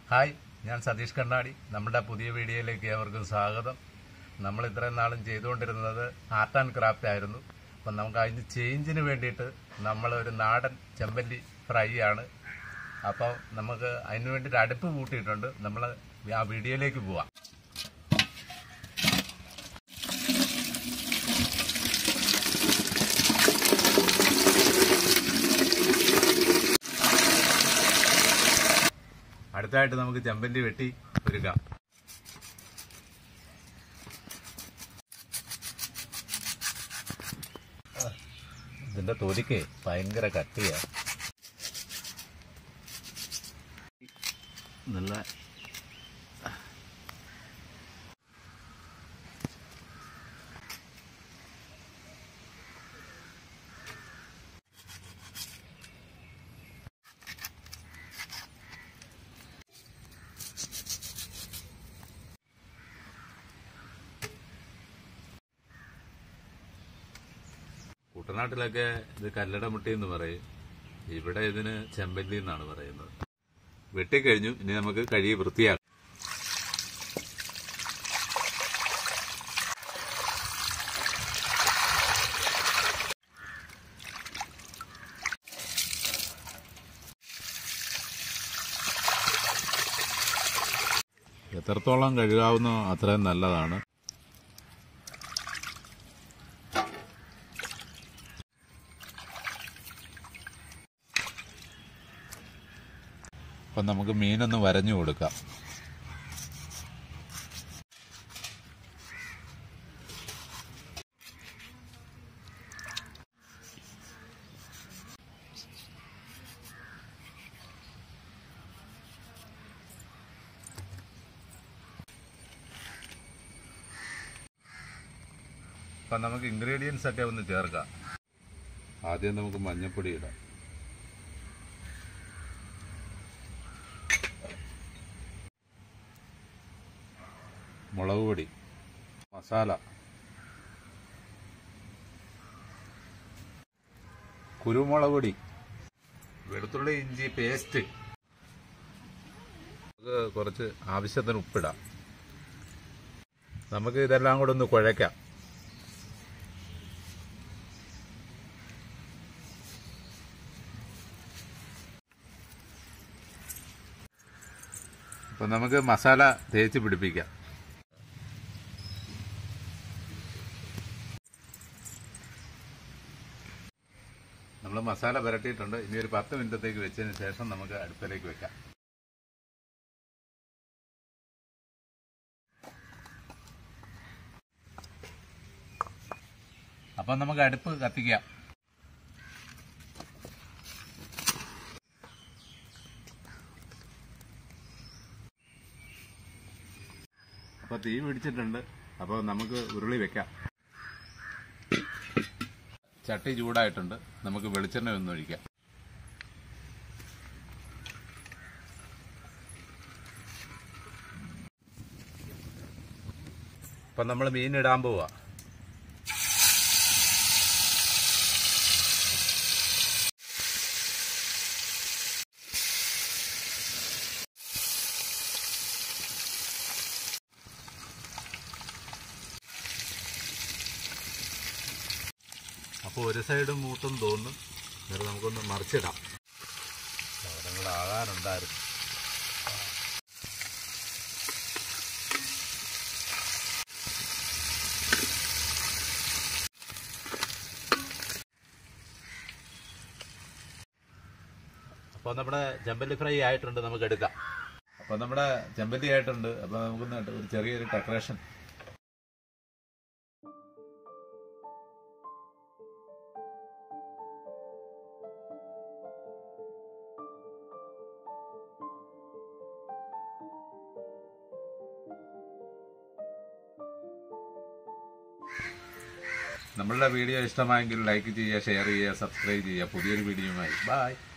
hi ഞാൻ സതീഷ് കണ്ണാടി നമ്മുടെ പുതിയ വീഡിയോയിലേക്ക് ഏവർക്കും സ്വാഗതം നമ്മൾ ഇത്രയും നാളും ചെയ്തുകൊണ്ടിരുന്നത് ആർട്ട് ആൻഡ് ക്രാഫ്റ്റ് ആയിരുന്നു അപ്പം നമുക്ക് അതിന് ചേഞ്ചിന് വേണ്ടിയിട്ട് നമ്മൾ ഒരു നാടൻ ചെമ്പല്ലി ഫ്രൈ ആണ് അപ്പോൾ നമുക്ക് അതിന് വേണ്ടിയിട്ട് അടുപ്പ് കൂട്ടിയിട്ടുണ്ട് നമ്മൾ ആ വീഡിയോയിലേക്ക് പോവാം അടുത്തായിട്ട് നമുക്ക് ചെമ്പല്ലി വെട്ടി ഒരുക്കാം ഇതിന്റെ തൊലിക്ക് ഭയങ്കര കട്ടിയാ നല്ല കുട്ടനാട്ടിലൊക്കെ ഇത് കല്ലട മുട്ടി എന്ന് പറയും ഇവിടെ ഇതിന് ചെമ്പല്ലി എന്നാണ് പറയുന്നത് വെട്ടിക്കഴിഞ്ഞു ഇനി നമുക്ക് കഴുകി വൃത്തിയാക്കാം എത്രത്തോളം കഴുകാവുന്നോ അത്രയും നല്ലതാണ് അപ്പം നമുക്ക് മീനൊന്ന് വരഞ്ഞു കൊടുക്കാം അപ്പം നമുക്ക് ഇൻഗ്രീഡിയൻസ് ഒക്കെ ഒന്ന് ചേർക്കാം ആദ്യം നമുക്ക് മഞ്ഞൾപ്പൊടി ഇടാം മുളക് പൊടി മസാല കുരുമുളക് പൊടി വെളുത്തുള്ളി ഇഞ്ചി പേസ്റ്റ് നമുക്ക് കുറച്ച് ആവശ്യത്തിന് ഉപ്പിടാം നമുക്ക് ഇതെല്ലാം കൂടെ ഒന്ന് കുഴയ്ക്കാം അപ്പം നമുക്ക് മസാല തേച്ച് പിടിപ്പിക്കാം നമ്മൾ മസാല പുരട്ടിയിട്ടുണ്ട് ഇനി ഒരു പത്ത് മിനിറ്റത്തേക്ക് വെച്ചതിന് ശേഷം നമുക്ക് അടുപ്പിലേക്ക് വെക്കാം അപ്പം നമുക്ക് അടുപ്പ് കത്തിക്കാം അപ്പോൾ തീ പിടിച്ചിട്ടുണ്ട് അപ്പോൾ നമുക്ക് ഉരുളി വെക്കാം ചട്ടി ചൂടായിട്ടുണ്ട് നമുക്ക് വെളിച്ചെണ്ണ ഒന്ന് ഒഴിക്കാം അപ്പൊ നമ്മൾ മീൻ ഇടാൻ പോവാ അപ്പോൾ ഒരു സൈഡ് മൂത്തും തോന്നും എന്നിട്ട് നമുക്കൊന്ന് മറിച്ചിടാം സാധനങ്ങൾ ആകാനുണ്ടായിരുന്നു അപ്പോൾ നമ്മുടെ ചെമ്പല്ലി ഫ്രൈ ആയിട്ടുണ്ട് നമുക്ക് എടുക്കാം അപ്പോൾ നമ്മുടെ ചെമ്പല്ലി ആയിട്ടുണ്ട് അപ്പോൾ നമുക്കൊന്ന് ഒരു ചെറിയൊരു ഡെക്കറേഷൻ നമ്മളുടെ വീഡിയോ ഇഷ്ടമായെങ്കിൽ ലൈക്ക് ചെയ്യുക ഷെയർ ചെയ്യുക സബ്സ്ക്രൈബ് ചെയ്യുക പുതിയൊരു വീഡിയോയുമായി ബൈ